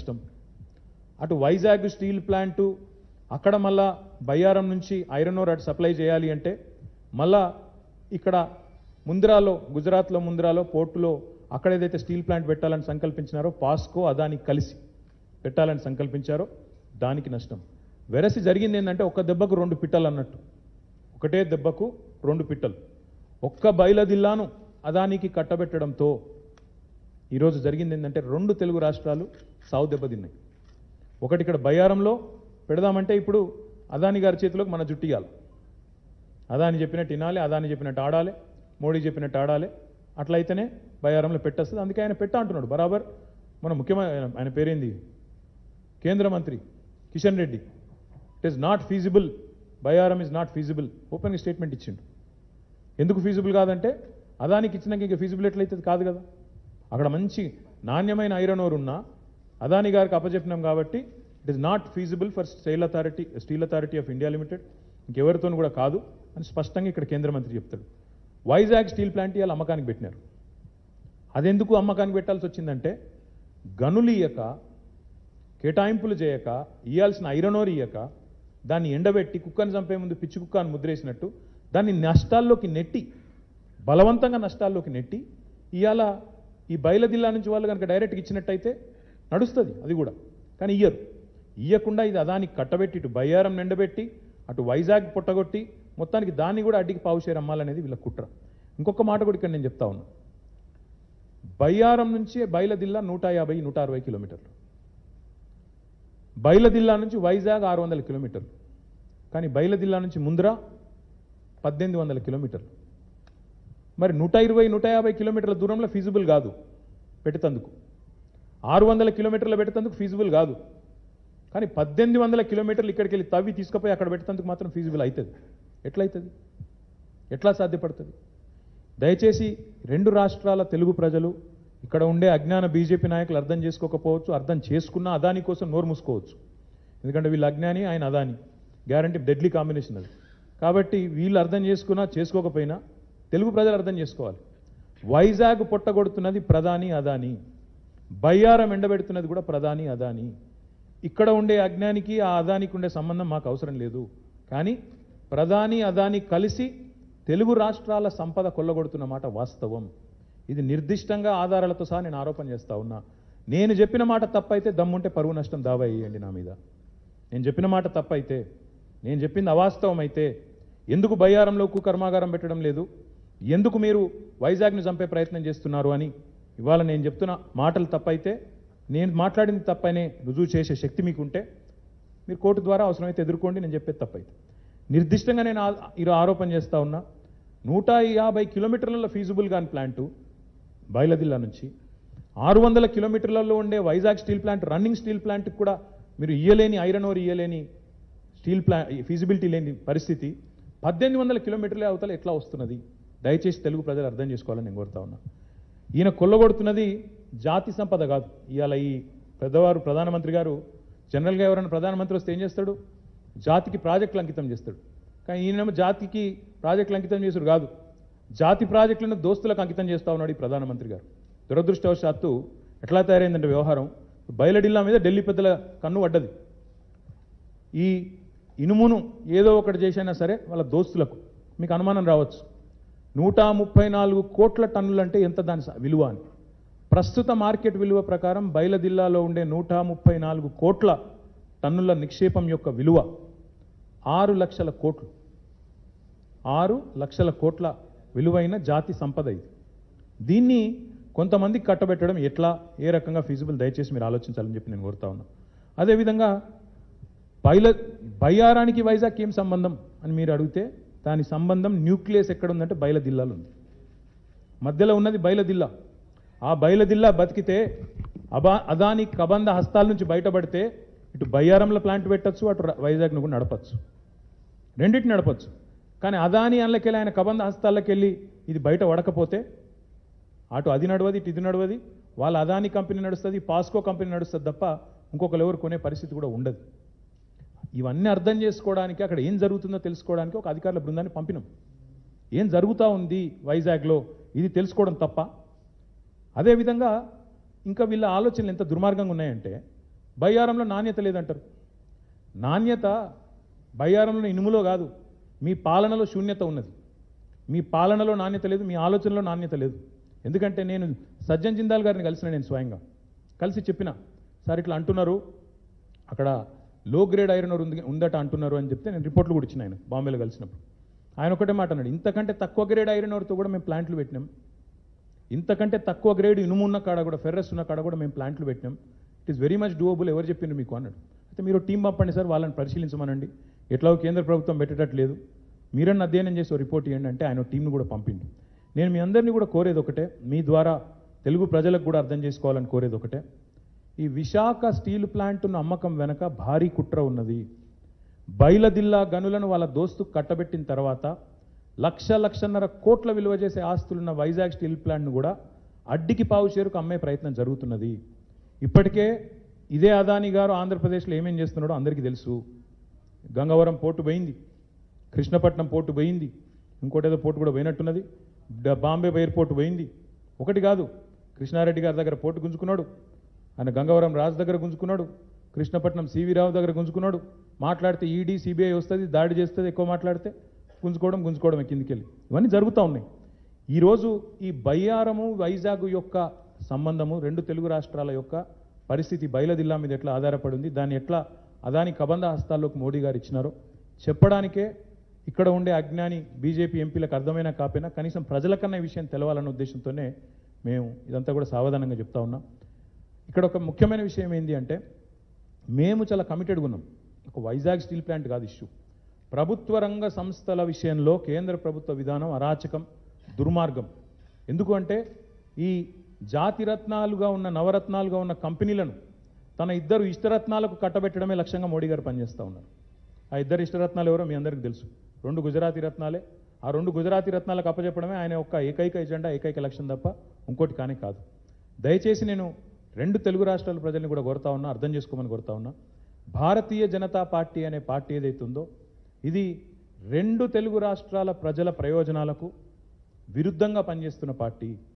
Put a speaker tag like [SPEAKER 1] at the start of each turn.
[SPEAKER 1] నష్టం అటు Vizag steel plant అక్కడ మళ్ళా బయ్యారం నుంచి ఐరన్ ఓర్ అటు సప్లై చేయాలి అంటే మళ్ళా ఇక్కడ ముంద్రాలో గుజరాత్లో ముంద్రాలో పోర్టులో అక్కడ ఏదైతే స్టీల్ ప్లాంట్ పెట్టాలని సంకల్పించినారో పాస్కో అదాని కలిసి పెట్టాలని సంకల్పించారో దానికి నష్టం వెరసి జరిగింది ఏంటంటే ఒక్క దెబ్బకు రెండు పిట్టలు అన్నట్టు ఒకటే దెబ్బకు రెండు పిట్టలు ఒక్క బయలదిల్లాను అదానికి కట్టబెట్టడంతో ఈరోజు జరిగింది ఏంటంటే రెండు తెలుగు రాష్ట్రాలు సావు దెబ్బతిన్నాయి ఒకటి ఇక్కడ బయ్యారంలో పెడదామంటే ఇప్పుడు అదాని గారి చేతిలోకి మన జుట్టియాలి అదాని చెప్పినట్టు వినాలి అదాని చెప్పినట్టు ఆడాలి మోడీ చెప్పినట్టు ఆడాలి అట్లయితేనే బయ్యారంలో పెట్టేస్తుంది అందుకే ఆయన పెట్ట అంటున్నాడు బరాబర్ మన ముఖ్యమైన ఆయన పేరేంది కేంద్ర మంత్రి Kishan Reddy it is not feasible Bayyaram is not feasible open statement ఇచ్చిండు ఎందుకు ఫీజిబుల్ కాదంటే అదానికి ఇచ్చినాక ఇంకా ఫీజిబుల్ ఎట్లయితుంది కాదు కదా అక్కడ మంచి నాణ్యమైన ఐరన్ ఓర్ ఉన్నా అదాని గారికి అప్పచెప్పినాం కాబట్టి it is not feasible for steel authority steel authority of India limited ఇంకెవరితో కూడా కాదు అని స్పష్టంగా ఇక్కడ కేంద్ర మంత్రి చెప్తాడు వైజాగ్ స్టీల్ ప్లాంట్ ఇవాళ అమ్మకానికి పెట్టినారు అదెందుకు అమ్మకానికి పెట్టాల్సి వచ్చిందంటే గనులు ఇయ్యక కేటాయింపులు చేయక ఇయ్యాల్సిన ఐరన్ ఓర్ ఇయ్యక దాన్ని ఎండబెట్టి కుక్కని చంపే ముందు పిచ్చి కుక్క అని ముద్రేసినట్టు దాన్ని నష్టాల్లోకి నెట్టి బలవంతంగా నష్టాల్లోకి నెట్టి ఇవాళ ఈ బయలుదిల్లా నుంచి వాళ్ళు కనుక డైరెక్ట్గా ఇచ్చినట్టయితే నడుస్తుంది అది కూడా కానీ ఇయ్యరు ఇయ్యకుండా ఇది అదానికి కట్టబెట్టి ఇటు బయ్యారం నిండబెట్టి అటు వైజాగ్ పుట్టగొట్టి మొత్తానికి దాన్ని కూడా అడ్డికి పావుషేరు అమ్మాలనేది వీళ్ళ కుట్ర ఇంకొక మాట కూడా ఇక్కడ నేను చెప్తా ఉన్నా బయ్యారం నుంచి బయలుదిల్లా నూట యాభై నూట అరవై కిలోమీటర్లు బయలుదిల్లా నుంచి వైజాగ్ ఆరు వందల కిలోమీటర్లు కానీ బయలుదిల్లా నుంచి ముందర పద్దెనిమిది వందల కిలోమీటర్లు మరి నూట ఇరవై నూట యాభై కిలోమీటర్ల దూరంలో ఫీజిబుల్ కాదు పెడతందుకు ఆరు వందల కిలోమీటర్లు పెడతందుకు ఫీజిబుల్ కాదు కానీ పద్దెనిమిది వందల కిలోమీటర్లు ఇక్కడికి వెళ్ళి తవ్వి తీసుకుపోయి అక్కడ పెట్టేందుకు మాత్రం ఫీజిబుల్ అవుతుంది ఎట్లయితుంది ఎట్లా సాధ్యపడుతుంది దయచేసి రెండు రాష్ట్రాల తెలుగు ప్రజలు ఇక్కడ ఉండే అజ్ఞాన బీజేపీ నాయకులు అర్థం చేసుకోకపోవచ్చు అర్థం చేసుకున్నా అదాని కోసం నోరు మూసుకోవచ్చు ఎందుకంటే వీళ్ళు అజ్ఞాని ఆయన అదాని గ్యారంటీ డెడ్లీ కాంబినేషన్ అది కాబట్టి వీళ్ళు అర్థం చేసుకున్నా చేసుకోకపోయినా తెలుగు ప్రజలు అర్థం చేసుకోవాలి వైజాగ్ పొట్టగొడుతున్నది ప్రధాని అదాని బయ్యారం ఎండబెడుతున్నది కూడా ప్రధాని అదాని ఇక్కడ ఉండే అజ్ఞానికి ఆ అదానికి ఉండే సంబంధం మాకు అవసరం లేదు కానీ ప్రధాని అదాని కలిసి తెలుగు రాష్ట్రాల సంపద కొల్లగొడుతున్న మాట వాస్తవం ఇది నిర్దిష్టంగా ఆధారాలతో సహా నేను ఆరోపణ చేస్తా ఉన్నా నేను చెప్పిన మాట తప్పైతే దమ్ముంటే పరువు నష్టం దావా వేయండి నా మీద నేను చెప్పిన మాట తప్పైతే నేను చెప్పింది అవాస్తవం అయితే ఎందుకు బయ్యారంలో ఉక్కు కర్మాగారం పెట్టడం లేదు ఎందుకు మీరు వైజాగ్ను చంపే ప్రయత్నం చేస్తున్నారు అని ఇవాళ నేను చెప్తున్న మాటలు తప్పైతే నేను మాట్లాడింది తప్పనే రుజువు చేసే శక్తి మీకుంటే మీరు కోర్టు ద్వారా అవసరమైతే ఎదుర్కోండి నేను చెప్పేది తప్పైతే నిర్దిష్టంగా నేను ఆ- ఈరోజు ఆరోపణ చేస్తా ఉన్నా నూట యాభై కిలోమీటర్ల ఫీజిబుల్ కాని ప్లాంటు బయలదిల్లా నుంచి ఆరు వందల కిలోమీటర్లలో ఉండే Vizag steel plant running steel ప్లాంట్కి కూడా మీరు ఇయ్యలేని ఐరన్ ఓర్ ఇయ్యలేని స్టీల్ ప్లా ఫీజిబిలిటీ లేని పరిస్థితి పద్దెనిమిది వందల కిలోమీటర్లే అవతల ఎట్లా వస్తున్నది దయచేసి తెలుగు ప్రజలు అర్థం చేసుకోవాలని నేను కోరుతా ఉన్నా ఈయన కొల్లగొడుతున్నది జాతి సంపద కాదు ఇవాళ ఈ పెద్దవారు ప్రధానమంత్రి గారు జనరల్గా ఎవరైనా ప్రధానమంత్రి వస్తే ఏం చేస్తాడు జాతికి ప్రాజెక్టులు అంకితం చేస్తాడు కానీ ఈయనేమో జాతికి ప్రాజెక్టులు అంకితం చేసుడు కాదు జాతి ప్రాజెక్టులను దోస్తులకు అంకితం చేస్తా ఉన్నాడు ఈ ప్రధానమంత్రి గారు దురదృష్టవశాత్తు ఎట్లా తయారైందంటే వ్యవహారం బయలడిల్లా మీద ఢిల్లీ పెద్దల కన్ను పడ్డది ఈ ఇనుమును ఏదో ఒకటి చేసైనా సరే వాళ్ళ దోస్తులకు మీకు అనుమానం రావచ్చు నూట ముప్పై నాలుగు కోట్ల టన్నులు అంటే ఎంత దాని స- విలువ అని ప్రస్తుత మార్కెట్ విలువ ప్రకారం బయలదిల్లాలో ఉండే నూట ముప్పై నాలుగు కోట్ల టన్నుల నిక్షేపం యొక్క విలువ ఆరు లక్షల కోట్లు ఆరు లక్షల కోట్ల విలువైన జాతి సంపద ఇది దీన్ని కొంతమందికి కట్టబెట్టడం ఎట్లా ఏ రకంగా ఫీజిబుల్ దయచేసి మీరు ఆలోచించాలని చెప్పి నేను కోరుతా ఉన్నా అదేవిధంగా బయల బయ్యారానికి వైజాగ్ ఏం సంబంధం అని మీరు అడిగితే దాని సంబంధం న్యూక్లియస్ ఎక్కడ ఉందంటే బయలదిల్లాలో ఉంది మధ్యలో ఉన్నది బయలదిల్లా ఆ బయలదిల్లా బతికితే అబా అదాని కబంధ హస్తాల నుంచి బయటపడితే ఇటు బయ్యారంలో ప్లాంట్ పెట్టచ్చు అటు ర- వైజాగ్ను కూడా నడపచ్చు రెండింటిని నడపచ్చు కానీ అదాని అందులోకెళ్ళి ఆయన కబంధ హస్తాల్లోకి వెళ్ళి ఇది బయట పడకపోతే అటు అది నడవది ఇటు ఇది నడవది వాళ్ళ అదాని కంపెనీ నడుస్తుంది పాస్కో కంపెనీ నడుస్తుంది తప్ప ఇంకొకరు ఎవరు కొనే పరిస్థితి కూడా ఉండదు ఇవన్నీ అర్థం చేసుకోవడానికి అక్కడ ఏం జరుగుతుందో తెలుసుకోవడానికి ఒక అధికారుల బృందాన్ని పంపినాం ఏం జరుగుతూ ఉంది వైజాగ్లో ఇది తెలుసుకోవడం తప్ప అదేవిధంగా ఇంకా వీళ్ళ ఆలోచనలు ఎంత దుర్మార్గంగా ఉన్నాయంటే బయ్యారంలో నాణ్యత లేదంటారు నాణ్యత బయ్యారంలో ఇనుములో కాదు మీ పాలనలో శూన్యత ఉన్నది మీ పాలనలో నాణ్యత లేదు మీ ఆలోచనలో నాణ్యత లేదు ఎందుకంటే నేను సజ్జన్ జిందాల్ గారిని కలిసిన నేను స్వయంగా కలిసి చెప్పిన సార్ ఇట్లా అంటున్నారు అక్కడ లో గ్రేడ్ ఐరన్ ఓర్ ఉంది ఉందట అంటున్నారు అని చెప్తే నేను రిపోర్ట్లు కూడా ఇచ్చిన ఆయన బాంబేలో కలిసినప్పుడు ఆయన ఒకటే మాట అన్నాడు ఇంతకంటే తక్కువ గ్రేడ్ ఐరన్ ఓర్తో కూడా మేము ప్లాంట్లు పెట్టినాం ఇంతకంటే తక్కువ గ్రేడ్ ఇనుము ఉన్న కాడ కూడా ఫెర్రస్ ఉన్న కాడ కూడా మేము ప్లాంట్లు పెట్టినాం it is very much doable ఎవరు చెప్పిండ్రు మీకు అన్నాడు అయితే మీరు టీం పంపండి సార్ వాళ్ళని పరిశీలించమనండి ఎట్లాగో కేంద్ర ప్రభుత్వం పెట్టేటట్లేదు మీరన్న అధ్యయనం చేసి ఓ రిపోర్ట్ ఇవ్వండి అంటే ఆయన టీంను కూడా పంపిండు నేను మీ అందరినీ కూడా కోరేది ఒకటే మీ ద్వారా తెలుగు ప్రజలకు కూడా అర్థం చేసుకోవాలని కోరేది ఒకటే ఈ విశాఖ స్టీల్ ప్లాంట్ను అమ్మకం వెనక భారీ కుట్ర ఉన్నది బయలదిల్లా గనులను వాళ్ళ దోస్తు కట్టబెట్టిన తర్వాత లక్ష లక్షన్నర కోట్ల విలువ చేసే ఆస్తులున్న వైజాగ్ స్టీల్ ప్లాంట్ను కూడా అడ్డికి పావు చేరుకు అమ్మే ప్రయత్నం జరుగుతున్నది ఇప్పటికే ఇదే అదాని గారు ఆంధ్రప్రదేశ్లో ఏమేం చేస్తున్నాడో అందరికీ తెలుసు గంగవరం పోర్టు పోయింది కృష్ణపట్నం పోర్టు పోయింది ఇంకోటి ఏదో పోర్టు కూడా పోయినట్టున్నది డ- బాంబే ఎయిర్పోర్ట్ పోయింది ఒకటి కాదు కృష్ణారెడ్డి గారి దగ్గర పోర్టు గుంజుకున్నాడు ఆయన గంగవరం రాజు దగ్గర గుంజుకున్నాడు కృష్ణపట్నం సివి రావు దగ్గర గుంజుకున్నాడు మాట్లాడితే ఈడీ సిబిఐ వస్తుంది దాడి చేస్తుంది ఎక్కువ మాట్లాడితే గుంజుకోవడం గుంజుకోవడం కిందికెళ్ళి ఇవన్నీ జరుగుతూ ఉన్నాయి ఈరోజు ఈ బయ్యారము వైజాగ్ యొక్క సంబంధము రెండు తెలుగు రాష్ట్రాల యొక్క పరిస్థితి బయలుదిల్లా మీద ఎట్లా ఆధారపడి ఉంది దాన్ని ఎట్లా అదాని కబంధ హస్తాల్లోకి మోడీ గారు ఇచ్చినారో చెప్పడానికే ఇక్కడ ఉండే అజ్ఞాని బీజేపీ ఎంపీలకు అర్థమైనా కాపోయినా కనీసం ప్రజలకన్నా ఈ విషయం తెలవాలన్న ఉద్దేశంతోనే మేము ఇదంతా కూడా సావధానంగా చెప్తా ఉన్నాం ఇక్కడ ఒక ముఖ్యమైన విషయం ఏంటి అంటే మేము చాలా కమిటెడ్గా ఉన్నాం ఒక వైజాగ్ స్టీల్ ప్లాంట్ కాదు ఇష్యూ ప్రభుత్వ రంగ సంస్థల విషయంలో కేంద్ర ప్రభుత్వ విధానం అరాచకం దుర్మార్గం ఎందుకు అంటే ఈ జాతి రత్నాలుగా ఉన్న నవరత్నాలుగా ఉన్న కంపెనీలను తన ఇద్దరు ఇష్టరత్నాలకు కట్టబెట్టడమే లక్ష్యంగా మోడీ గారు పనిచేస్తూ ఉన్నారు ఆ ఇద్దరు ఇష్టరత్నాలు ఎవరో మీ అందరికీ తెలుసు రెండు గుజరాతీ రత్నాలే ఆ రెండు గుజరాతీ రత్నాలకు అప్పచెప్పడమే ఆయన యొక్క ఏకైక ఎజెండా ఏకైక లక్ష్యం తప్ప ఇంకోటి కానీ కాదు దయచేసి నేను రెండు తెలుగు రాష్ట్రాల ప్రజల్ని కూడా కోరుతా ఉన్నా అర్థం చేసుకోమని కోరుతా ఉన్నా భారతీయ జనతా పార్టీ అనే పార్టీ ఏదైతే ఉందో ఇది రెండు తెలుగు రాష్ట్రాల ప్రజల ప్రయోజనాలకు విరుద్ధంగా పనిచేస్తున్న పార్టీ